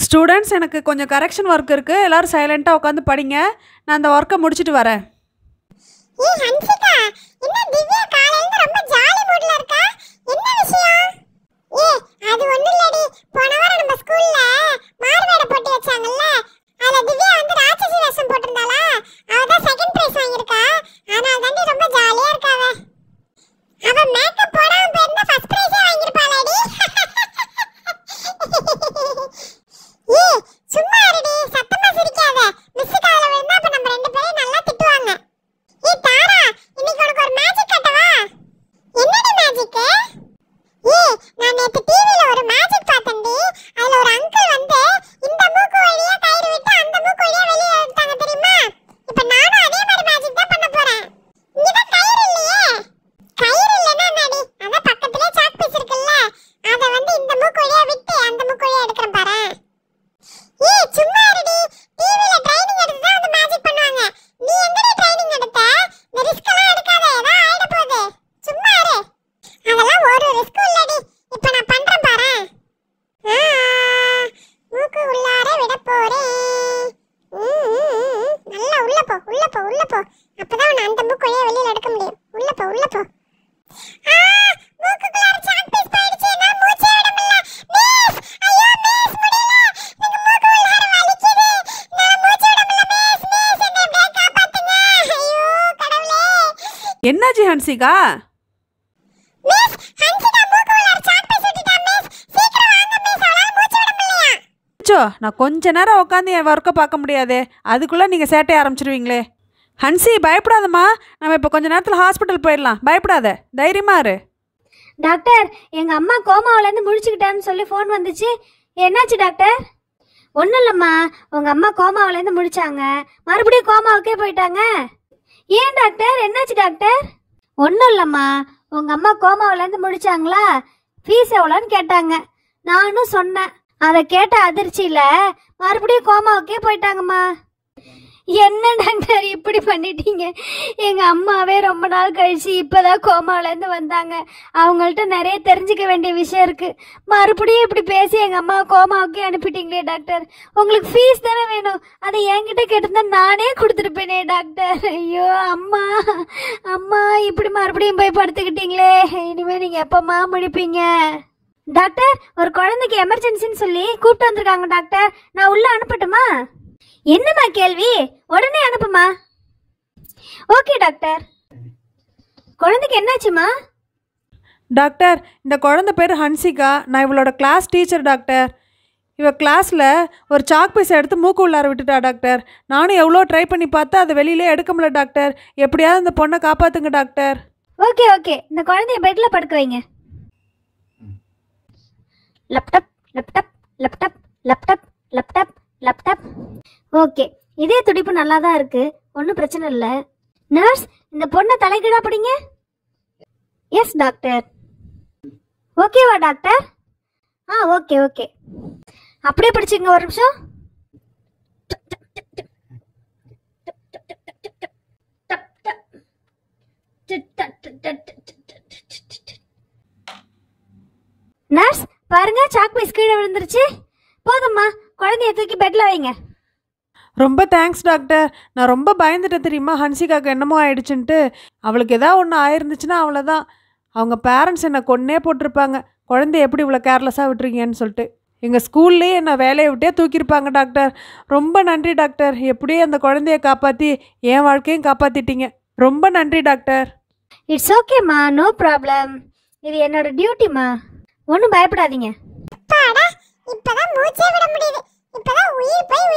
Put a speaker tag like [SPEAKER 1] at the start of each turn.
[SPEAKER 1] Students எனக்கு கொஞ்சம் correction work இருக்குது எல்லோரும் சைலண்ட்டாக உட்காந்து படிங்க நான் அந்த ஒர்க்கை முடிச்சிட்டு வரேன்
[SPEAKER 2] ஏய் ஹன்சிகா என்ன திவ்யா காலையில இருந்து ரொம்ப ஜாலி மூட்ல இருக்கா என்ன விஷயம் ஏய் அது ஒண்ணும் இல்லடி போன வாரம் நம்ம ஸ்கூல்ல மார்வேட போட்டி வச்சாங்கல்ல அதுல திவ்யா வந்து ராட்சசி வேஷம் போட்டிருந்தாளா அவ தான் செகண்ட் பிரைஸ் வாங்கியிருக்கா அதனால தாண்டி ரொம்ப ஜாலியா இருக்கா அவ அவ மேக்கப் போடாம போயிருந்தா ஃபர்ஸ்ட் பிரைஸே வாங்கியிருப்பாளாடி ஏய் சும்மா இருடி சத்தமா சிரிக்காத மிஸ் கால விழுந்தா அப்ப நம்ம ரெண்டு பேரும் நல்லா திட்டுவாங்க ஏய் தாரா இன்னைக்கு உனக்கு ஒரு மேஜிக் கட்டவா என்னடி மேஜிக் ஏய் நான் நேத்து டிவில ஒரு மேஜிக் பார்த்தேன்டி அதுல ஒரு அங்கிள் வந்து இந்த மூக்கு வழியா கயிறு விட்டு அந்த மூக்கு வழியா வெளிய எடுத்தாங்க தெரியுமா இப்போ நானும் அதே மாதிரி மேஜிக் தான் பண்ண போறேன் இங்க தான் கயிறு இல்லையே கயிறு இல்லைன்னா என்னடி அதான் பக்கத்துலயே சாக் பீஸ் இருக்குல்ல அத வந்து இந்த மூக்கு வழியா விட்டு அந்த மூக்கு வழியா எடுக்கிறேன் பாரு ஏய் சும்மா இருடி டிவில ட்ரைனிங் எடுத்து தான் வந்து மேஜிக் பண்ணுவாங்க நீ எங்கடி ட்ரைனிங் எடுத்த இந்த ரிஸ்க் எல்லாம் எடுக்காத ஏதோ ஆயிட போகுது சும்மா இரு அதெல்லாம் ஒரு ரிஸ்க் இல்லடி இப்போ நான் பண்றேன் பாரு மூக்கு உள்ளார விட போறேன் ம், ம், ம். நல்லா உள்ள போ உள்ள போ உள்ள போ அப்பதான் உன்னை அந்த மூக்கு வழியா வெளியில எடுக்க முடியும் உள்ள போ உள்ள போ ஆ, மூக்குக்குள்ளார சாக் பீஸ் போயிடுச்சு நான் மூச்சே விட முடியல மிஸ் ஐயோ மிஸ் முடியல எனக்கு மூக்கு உள்ளார வலிக்குது நான் மூச்சு விட முடியல மிஸ் மிஸ் என்னை எப்படியா காப்பாத்துங்க ஐயோ கடவுளே
[SPEAKER 1] என்னாச்சு ஹன்சிகா
[SPEAKER 2] மிஸ் ஹன்சிகா மூக்கு உள்ளார சாக் பீஸ் விட்டுட்டா மிஸ் சீக்கிரம் வாங்க மிஸ் அவளால மூச்சு விட முடியலையா
[SPEAKER 1] அச்சோ நான் கொஞ்ச நேரம் உட்காந்து என் ஒர்க்கை பார்க்க முடியாதே அதுக்குள்ளே நீங்கள் சேட்டைய ஆரம்பிச்சிருவீங்களே ஹன்சி பயப்படாதம்மா நம்ம இப்போ கொஞ்ச நேரத்தில் ஹாஸ்பிட்டல் போயிடலாம் பயப்படாத தைரியமா இரு
[SPEAKER 3] டாக்டர் எங்கள் அம்மா கோமாவிலேருந்து முழிச்சுக்கிட்டான்னு சொல்லி ஃபோன் வந்துச்சு என்னாச்சு டாக்டர் ஒன்றும் இல்லைம்மா உங்கள் அம்மா கோமாவிலேருந்து முழிச்சாங்க மறுபடியும் கோமாவுக்கே போயிட்டாங்க ஏன் டாக்டர் என்னாச்சு டாக்டர் ஒன்றும் இல்லைம்மா உங்கள் அம்மா கோமாவிலேருந்து முழிச்சாங்களா ஃபீஸ் எவ்வளோன்னு கேட்டாங்க நானும் சொன்னேன் அதை கேட்ட அதிர்ச்சியில் மறுபடியும் கோமாவுக்கே போயிட்டாங்கம்மா என்ன டாக்டர் இப்படி பண்ணிட்டீங்க எங்க அம்மாவே ரொம்ப நாள் கழிச்சு இப்பதான் கோமால இருந்து வந்தாங்க அவங்கள்ட்ட நிறைய தெரிஞ்சுக்க வேண்டிய விஷயம் இருக்கு மறுபடியும் இப்படி பேசி எங்க அம்மா கோமாவுக்கே அனுப்பிட்டீங்களே டாக்டர் உங்களுக்கு ஃபீஸ் தானே வேணும் அதை என்கிட்ட கேட்டிருந்தா நானே கொடுத்துருப்பேனே டாக்டர் ஐயோ அம்மா அம்மா இப்படி மறுபடியும் போய் படுத்துக்கிட்டீங்களே இனிமே நீங்க எப்பமா முடிப்பீங்க டாக்டர் ஒரு குழந்தைக்கு எமர்ஜென்சின்னு சொல்லி கூப்பிட்டு வந்திருக்காங்க டாக்டர் நான் உள்ள அனுப்பட்டுமா என்னம்மா கேள்வி உடனே அனுப்புமா ஓகே டாக்டர் குழந்தைக்கு என்னாச்சுமா
[SPEAKER 1] டாக்டர் இந்த குழந்தை பேர் ஹன்சிகா நான் இவளோட கிளாஸ் டீச்சர் டாக்டர் இவ கிளாஸில் ஒரு சாக் பீஸ் எடுத்து மூக்கு உள்ளார விட்டுட்டா டாக்டர் நானும் எவ்வளோ ட்ரை பண்ணி பார்த்தா அதை வெளியிலே எடுக்க முடியல டாக்டர் எப்படியாவது இந்த பொண்ணை காப்பாற்றுங்க டாக்டர்
[SPEAKER 3] ஓகே ஓகே இந்த குழந்தைய பெட்ல படுக்க வைங்க laptop laptop laptop laptop laptop laptop okay இதே துடிப்பு நல்லா தான் இருக்கு ஒன்றும் பிரச்சனை இல்லை நர்ஸ் இந்த பொண்ணை தலைகீழா பிடிங்க எஸ் டாக்டர் ஓகேவா டாக்டர் ஆ ஓகே ஓகே அப்படியே பிடிச்சிங்க ஒரு நிமிஷம் நர்ஸ் பாருங்க சாக் பீஸ் கீழே விழுந்துருச்சு போதும்மா குழந்தைய தூக்கி பெட்ல வைங்க
[SPEAKER 1] ரொம்ப தேங்க்ஸ் டாக்டர் நான் ரொம்ப பயந்துட்டேன் தெரியுமா ஹன்சிகாக்கு என்னமோ ஆயிடுச்சுன்ட்டு அவளுக்கு ஏதாவது ஒன்று ஆயிருந்துச்சுன்னா அவ்வளோதான் அவங்க பேரண்ட்ஸ் என்னை கொன்னே போட்டிருப்பாங்க குழந்தைய எப்படி இவ்வளோ கேர்லெஸ்ஸாக விட்டுறீங்கன்னு சொல்லிட்டு எங்கள் ஸ்கூல்லேயே என்னை வேலையை விட்டே தூக்கியிருப்பாங்க டாக்டர் ரொம்ப நன்றி டாக்டர் எப்படியே அந்த குழந்தைய காப்பாற்றி என் வாழ்க்கையும் காப்பாற்றிட்டீங்க ரொம்ப நன்றி டாக்டர்
[SPEAKER 3] இட்ஸ் ஓகேம்மா நோ ப்ராப்ளம் இது என்னோட டியூட்டிம்மா ஒன்றும் பயப்படாதீங்க
[SPEAKER 2] அப்பாடா இப்பதான் மூச்சே விட முடியுது இப்பதான் உயிர் போய்